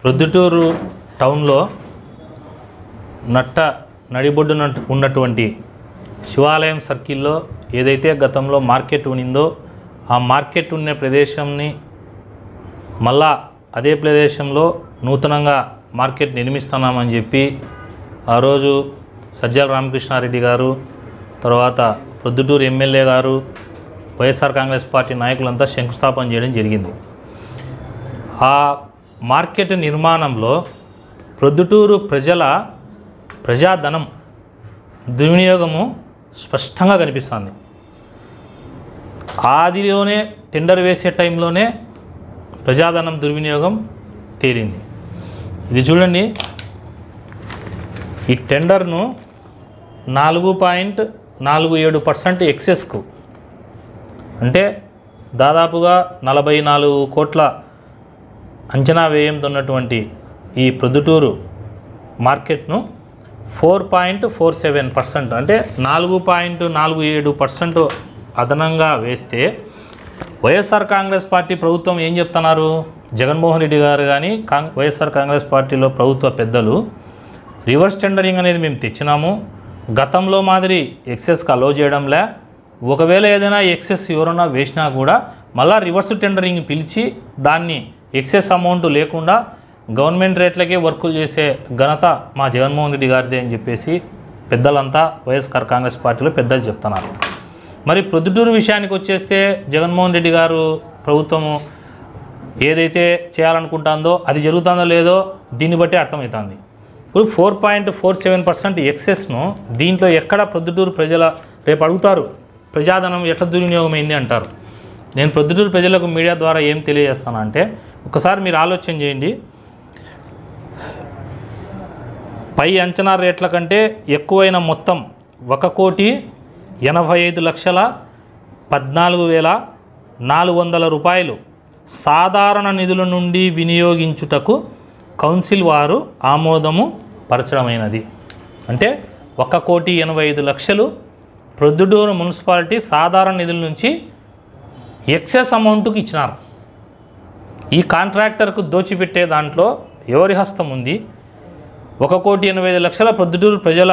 ప్రొద్దుటూరు టౌన్లో నట్ట నడిబొడ్డున ఉన్నటువంటి శివాలయం సర్కిల్లో ఏదైతే గతంలో మార్కెట్ ఉన్నిందో ఆ మార్కెట్ ఉన్న ప్రదేశంని మళ్ళా అదే ప్రదేశంలో నూతనంగా మార్కెట్ నిర్మిస్తున్నామని చెప్పి ఆ రోజు సజ్జల రామకృష్ణారెడ్డి గారు తర్వాత ప్రొద్దుటూరు ఎమ్మెల్యే గారు వైఎస్ఆర్ కాంగ్రెస్ పార్టీ నాయకులంతా శంకుస్థాపన చేయడం జరిగింది ఆ మార్కెట్ నిర్మాణంలో ప్రొద్దుటూరు ప్రజల ప్రజాధనం దుర్వినియోగము స్పష్టంగా కనిపిస్తుంది ఆదిలోనే టెండర్ వేసే టైంలోనే ప్రజాధనం దుర్వినియోగం తేలింది ఇది చూడండి ఈ టెండర్ను నాలుగు పాయింట్ నాలుగు ఏడు పర్సెంట్ ఎక్సెస్కు అంటే దాదాపుగా నలభై నాలుగు కోట్ల అంచనా వ్యయంతో ఉన్నటువంటి ఈ ప్రొద్దుటూరు మార్కెట్ను four point four seven percent అంటే నాలుగు పాయింట్ నాలుగు ఏడు పర్సెంట్ అదనంగా వేస్తే వైఎస్ఆర్ కాంగ్రెస్ పార్టీ ప్రభుత్వం ఏం చెప్తున్నారు జగన్మోహన్ రెడ్డి గారు కానీ కాంగ్ వైఎస్ఆర్ కాంగ్రెస్ పార్టీలో ప్రభుత్వ పెద్దలు రివర్స్ టెండరింగ్ అనేది మేము తెచ్చినాము గతంలో మాదిరి ఎక్సెస్కి అలో చేయడంలే ఒకవేళ ఏదైనా ఎక్సెస్ ఎవరైనా వేసినా కూడా మళ్ళా రివర్స్ టెండరింగ్ పిలిచి దాన్ని ఎక్సెస్ అమౌంట్ లేకుండా గవర్నమెంట్ రేట్లకే వర్కులు చేసే ఘనత మా జగన్మోహన్ రెడ్డి గారిదే అని చెప్పేసి పెద్దలంతా వైఎస్ఆర్ కాంగ్రెస్ పార్టీలో పెద్దలు చెప్తున్నారు మరి ప్రొద్దుటూరు విషయానికి వచ్చేస్తే జగన్మోహన్ రెడ్డి గారు ప్రభుత్వము ఏదైతే చేయాలనుకుంటుందో అది జరుగుతుందో లేదో దీన్ని బట్టి అర్థమవుతుంది ఇప్పుడు four point four seven percent ఎక్సెస్ను దీంట్లో ఎక్కడ ప్రొద్దుటూరు ప్రజల రేపు అడుగుతారు ప్రజాధనం ఎట్లా దుర్వినియోగమైంది అంటారు నేను ప్రొద్దుటూరు ప్రజలకు మీడియా ద్వారా ఏం తెలియజేస్తానంటే ఒకసారి మీరు ఆలోచన చేయండి పై అంచనా రేట్ల కంటే ఎక్కువైన మొత్తం ఒక కోటి ఎనభై ఐదు లక్షల పద్నాలుగు వేల నాలుగు వందల రూపాయలు సాధారణ నిధుల నుండి వినియోగించుటకు కౌన్సిల్ వారు ఆమోదము పరచడమైనది అంటే ఒక కోటి ఎనభై ఐదు లక్షలు ప్రొద్దుటూరు మున్సిపాలిటీ సాధారణ నిధుల నుంచి ఎక్సెస్ అమౌంట్కి ఇచ్చినారు ఈ కాంట్రాక్టర్కు దోచిపెట్టే దాంట్లో ఎవరి హస్తం ఉంది ఒక కోటి ఎనభై ఐదు లక్షల ప్రొద్దుటూరు ప్రజల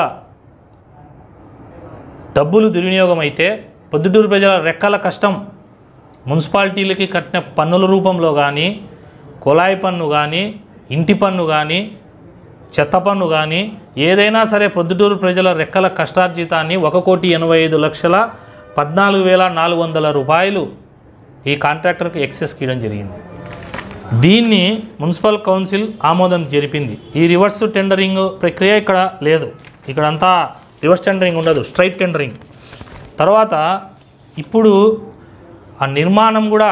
డబ్బులు దుర్వినియోగం అయితే ప్రొద్దుటూరు ప్రజల రెక్కల కష్టం మున్సిపాలిటీలకి కట్టిన పన్నుల రూపంలో కానీ కుళాయి పన్ను కానీ ఇంటి పన్ను కానీ చెత్త పన్ను కానీ ఏదైనా సరే ప్రొద్దుటూరు ప్రజల రెక్కల కష్టార్జితాన్ని ఒక కోటి ఎనభై ఐదు లక్షల పద్నాలుగు వేల నాలుగు వందల రూపాయలు ఈ కాంట్రాక్టర్కి ఎక్సెస్కి ఇవ్వడం జరిగింది దీన్ని మున్సిపల్ కౌన్సిల్ ఆమోదం జరిపింది ఈ రివర్స్ టెండరింగ్ ప్రక్రియ ఇక్కడ లేదు ఇక్కడంతా రివర్స్ టెండరింగ్ ఉండదు స్ట్రైట్ టెండరింగ్ తర్వాత ఇప్పుడు ఆ నిర్మాణం కూడా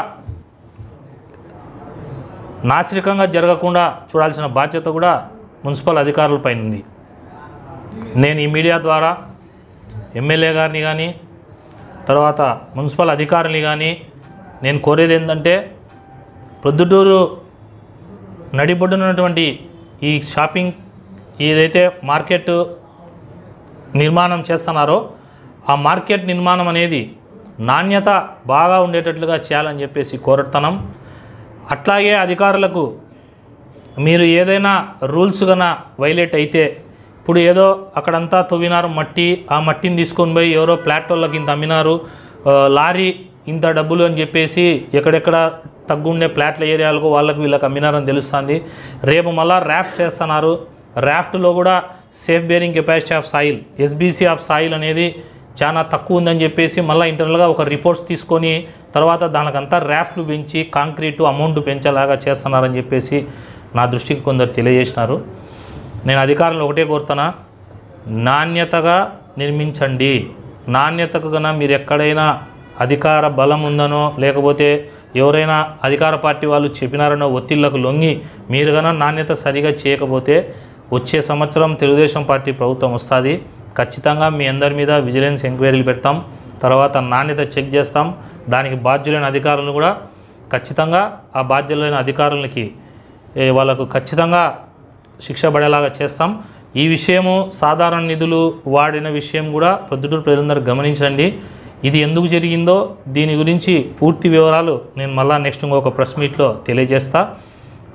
నాసిరకంగా జరగకుండా చూడాల్సిన బాధ్యత కూడా మున్సిపల్ అధికారులపై ఉంది నేను ఈ మీడియా ద్వారా ఎమ్మెల్యే గారిని కానీ తర్వాత మున్సిపల్ అధికారులని కానీ నేను కోరేది ఏంటంటే ప్రొద్దుటూరు నడిబొడ్డునటువంటి ఈ షాపింగ్ ఏదైతే మార్కెట్ నిర్మాణం చేస్తున్నారో ఆ మార్కెట్ నిర్మాణం అనేది నాణ్యత బాగా ఉండేటట్లుగా చేయాలని చెప్పేసి కోరుతున్నాం అట్లాగే అధికారులకు మీరు ఏదైనా రూల్స్ కన వైలేట్ అయితే ఇప్పుడు ఏదో అక్కడంతా తవ్వినారు మట్టి ఆ మట్టిని తీసుకొని పోయి ఎవరో ప్లాట్ఫామ్లకి ఇంత అమ్మినారు ఆ, లారీ ఇంత డబ్బులు అని చెప్పేసి ఎక్కడెక్కడ తగ్గుండే ప్లాట్ల ఏరియాలకు వాళ్ళకి వీళ్ళకి అమ్మినారని తెలుస్తుంది రేపు మళ్ళా ర్యాఫ్ట్ చేస్తున్నారు ర్యాఫ్ట్లో కూడా safe bearing capacity of soil SBC of soil అనేది చాలా తక్కువ ఉందని చెప్పేసి మళ్ళీ ఇంటర్నల్గా ఒక రిపోర్ట్స్ తీసుకొని తర్వాత దానికంతా ర్యాఫ్ట్లు పెంచి కాంక్రీటు అమౌంట్ పెంచేలాగా చేస్తున్నారని చెప్పేసి నా దృష్టికి కొందరు తెలియజేసినారు నేను అధికారులు ఒకటే కోరుతున్నా నాణ్యతగా నిర్మించండి నాణ్యతకు కన్నా మీరు ఎక్కడైనా అధికార బలం ఉందనో లేకపోతే ఎవరైనా అధికార పార్టీ వాళ్ళు చెప్పినారనో ఒత్తిళ్లకు లొంగి మీరు కన్నా నాణ్యత సరిగా చేయకపోతే వచ్చే సంవత్సరం తెలుగుదేశం పార్టీ ప్రభుత్వం వస్తుంది ఖచ్చితంగా మీ అందరి మీద విజిలెన్స్ ఎంక్వైరీలు పెడతాం తర్వాత నాణ్యత చెక్ చేస్తాం దానికి బాధ్యులైన అధికారులను కూడా ఖచ్చితంగా ఆ బాధ్యులైన అధికారులకి ఏ, వాళ్ళకు ఖచ్చితంగా శిక్ష పడేలాగా చేస్తాం ఈ విషయము సాధారణ నిధులు వాడిన విషయం కూడా ప్రొద్దుటూరు ప్రజలందరూ గమనించండి ఇది ఎందుకు జరిగిందో దీని గురించి పూర్తి వివరాలు నేను మళ్ళా నెక్స్ట్ ఇంకొక ప్రెస్ మీట్లో తెలియజేస్తా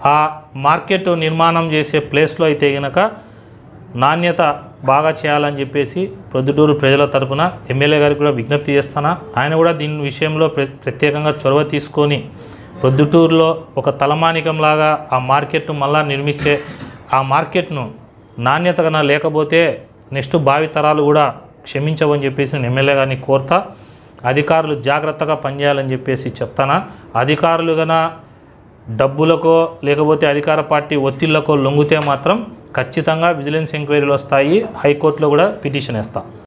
ఆ మార్కెట్ నిర్మాణం చేసే ప్లేస్లో అయితే గనక నాణ్యత బాగా చేయాలని చెప్పేసి ప్రొద్దుటూరు ప్రజల తరపున ఎమ్మెల్యే గారికి కూడా విజ్ఞప్తి చేస్తానా ఆయన కూడా దీని విషయంలో ప్ర ప్రత్యేకంగా చొరవ తీసుకొని ప్రొద్దుటూరులో ఒక తలమానికంలాగా ఆ మార్కెట్ను మళ్ళా నిర్మించే ఆ మార్కెట్ను నాణ్యత కన్నా లేకపోతే నెక్స్ట్ భావితరాలు కూడా క్షమించవని చెప్పేసి నేను ఎమ్మెల్యే గారిని కోరుతా అధికారులు జాగ్రత్తగా పనిచేయాలని చెప్పేసి చెప్తానా అధికారులు గన డబ్బులకో లేకపోతే అధికార పార్టీ ఒత్తిళ్లకో లొంగితే మాత్రం ఖచ్చితంగా విజిలెన్స్ ఎంక్వైరీలు వస్తాయి హైకోర్టులో కూడా పిటిషన్ వేస్తా